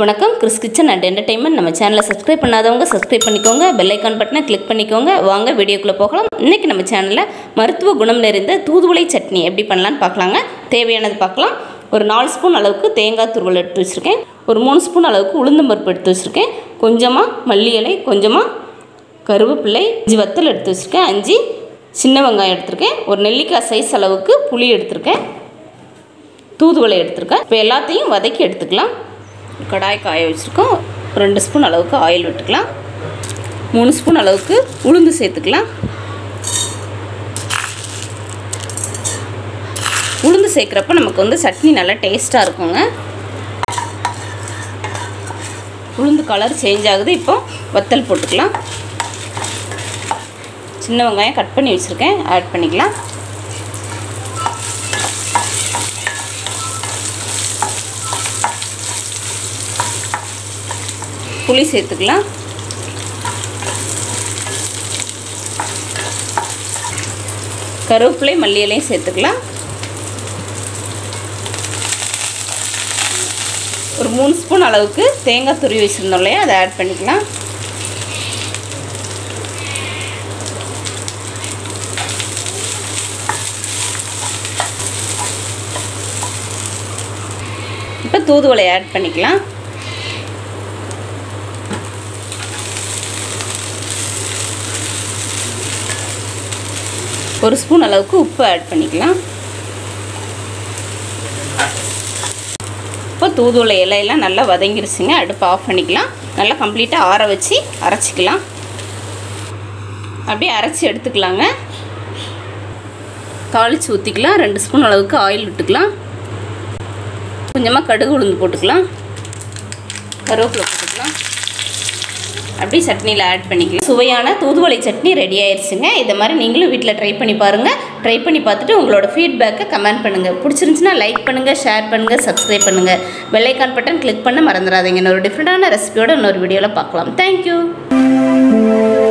வணக்கம் Chris kitchen and entertainment நம்ம சேனலை சப்ஸ்கிரைப் பண்ணாதவங்க சப்ஸ்கிரைப் பண்ணிக்கோங்க பெல் ஐக்கான் பட்டனை கிளிக் பண்ணிக்கோங்க வாங்க வீடியோக்குள்ளே போகலாம் இன்றைக்கி நம்ம சேனலில் மருத்துவ குணம் நிறைந்த தூதுவளை சட்னி எப்படி பண்ணலான்னு பார்க்கலாங்க தேவையானது பார்க்கலாம் ஒரு நாலு ஸ்பூன் அளவுக்கு தேங்காய் துருவல் எடுத்து வச்சுருக்கேன் ஒரு மூணு ஸ்பூன் அளவுக்கு உளுந்தம் பருப்பு எடுத்து வச்சுருக்கேன் கொஞ்சமாக மல்லி இலை கொஞ்சமாக கருவேப்பிள்ளை அஞ்சு வத்தல் எடுத்து வச்சுருக்கேன் அஞ்சு சின்ன வெங்காயம் எடுத்திருக்கேன் ஒரு நெல்லிக்காய் சைஸ் அளவுக்கு புளி எடுத்திருக்கேன் தூதுவளை எடுத்திருக்கேன் இப்போ எல்லாத்தையும் வதக்கி எடுத்துக்கலாம் கடாய் காய வச்சுருக்கோம் ரெண்டு ஸ்பூன் அளவுக்கு ஆயில் விட்டுக்கலாம் மூணு ஸ்பூன் அளவுக்கு உளுந்து சேர்த்துக்கலாம் உளுந்து சேர்க்குறப்ப நமக்கு வந்து சட்னி நல்லா டேஸ்ட்டாக இருக்குங்க உளுந்து கலர் சேஞ்ச் ஆகுது இப்போ வத்தல் போட்டுக்கலாம் சின்ன வெங்காயம் கட் பண்ணி வச்சுருக்கேன் ஆட் பண்ணிக்கலாம் புளி சேர்த்துக்கலாம் கருவேப்பிலை மல்லி இலையும் சேர்த்துக்கலாம் ஒரு மூணு ஸ்பூன் அளவுக்கு தேங்காய் துருவி வச்சுருந்தோம் இல்லையா அதை ஆட் பண்ணிக்கலாம் இப்போ தூதுவளை ஆட் பண்ணிக்கலாம் ஒரு ஸ்பூன் அளவுக்கு உப்பு ஆட் பண்ணிக்கலாம் இப்போ தூதுவளை இலையெல்லாம் நல்லா வதங்கிருச்சுங்க அடுப்பு ஆஃப் பண்ணிக்கலாம் நல்லா கம்ப்ளீட்டாக ஆற வச்சு அரைச்சிக்கலாம் அப்படியே அரைச்சி எடுத்துக்கலாங்க தாளித்து ஊற்றிக்கலாம் ரெண்டு ஸ்பூன் அளவுக்கு ஆயில் விட்டுக்கலாம் கொஞ்சமாக கடுகு உளுந்து போட்டுக்கலாம் கருவேப்பிலை போட்டுக்கலாம் அப்படியே சட்னியில் ஆட் பண்ணிக்கலாம் சுவையான தூதுவளை சட்னி ரெடி ஆயிடுச்சுங்க இதை மாதிரி நீங்களும் வீட்டில் ட்ரை பண்ணி பாருங்கள் ட்ரை பண்ணி பார்த்துட்டு உங்களோட ஃபீட்பேக்கை கமெண்ட் பண்ணுங்கள் பிடிச்சிருந்துச்சுன்னா லைக் பண்ணுங்கள் ஷேர் பண்ணுங்கள் சப்ஸ்கிரைப் பண்ணுங்கள் பெல்லைக்கான் பட்டன் கிளிக் பண்ண மறந்துடாதீங்க இன்னொரு டிஃப்ரெண்ட்டான ரெசிபியோட இன்னொரு வீடியோவில் பார்க்கலாம் தேங்க்யூ